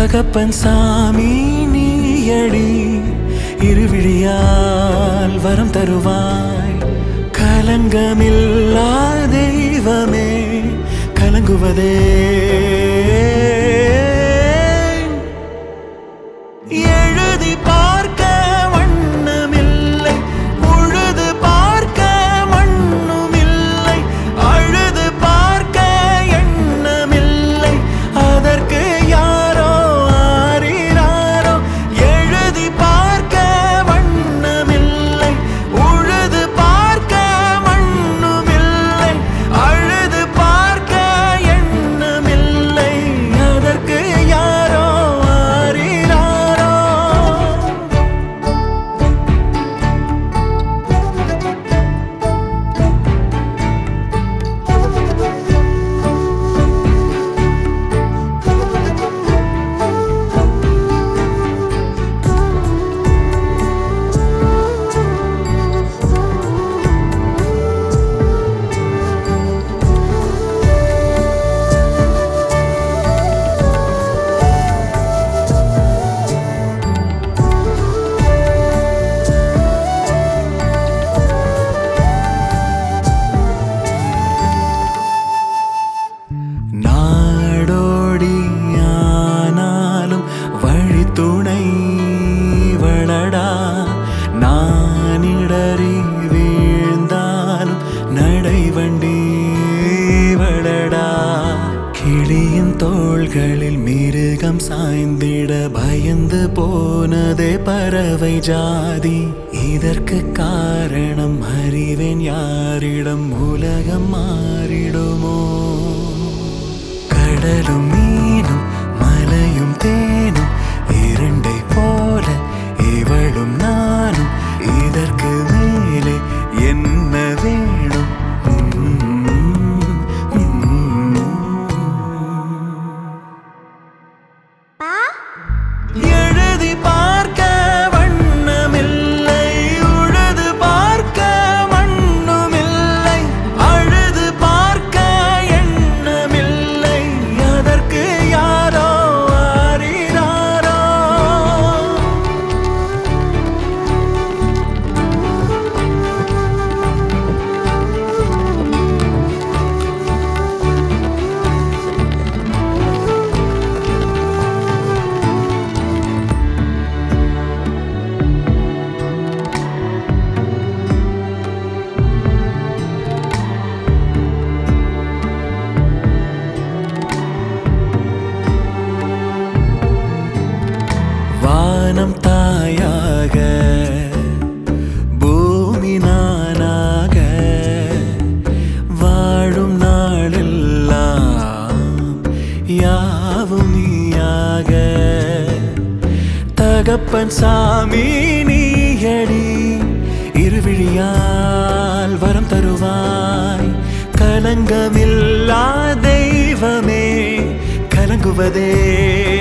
தகப்பன் சாமி நீயடி இருவிழியால் வரம் தருவாய் கலங்கமில்லா தெய்வமே கலங்குவதே எழுதி பார்க்க வண்ணமில்லை உழுது பார்க்க மண்ணுமில்லை அழுது பார்க்க எண்ணமில்லை அதற்கு யாரோ ஆரிராரோ எழுதி பார்க்க வண்ணமில்லை உழுது பார்க்க மண்ணுமில்லை அழுது பார்க்க எண்ணமில்லை அதற்கு யாரோ ஆரிராரோ நாடோடி ஆனாலும் வழித்துணை வளடா நானிடறி வீழ்ந்தாலும் நடைவண்டி வளடா கிளியின் தோள்களில் மிருகம் சாய்ந்திட பயந்து போனதே பறவை ஜாதி இதற்கு காரணம் அறிவேன் யாரிடம் உலகம் மாறிடுமோ கடலும் மீனும் மலையும் தேனும் இரண்டை போல இவளும் நானும் இதற்கு மேலே என்ன வேணும் எழுதி பார்க்க வண்ணமில்லை உழுது பார்க்க மண்ணுமில்லை அழுது பார்க்க எண்ணமில்லை அதற்கு யாரோ அறிறாரோ வானம் தாயாக பூமி நானாக வாழும் நாளெல்லாம் யாவும் நீயாக தகப்பன் சாமி நீயடி இருவிழியால் வரம் தருவாய் கலங்கமில்லா தெய்வமே கலங்குவதே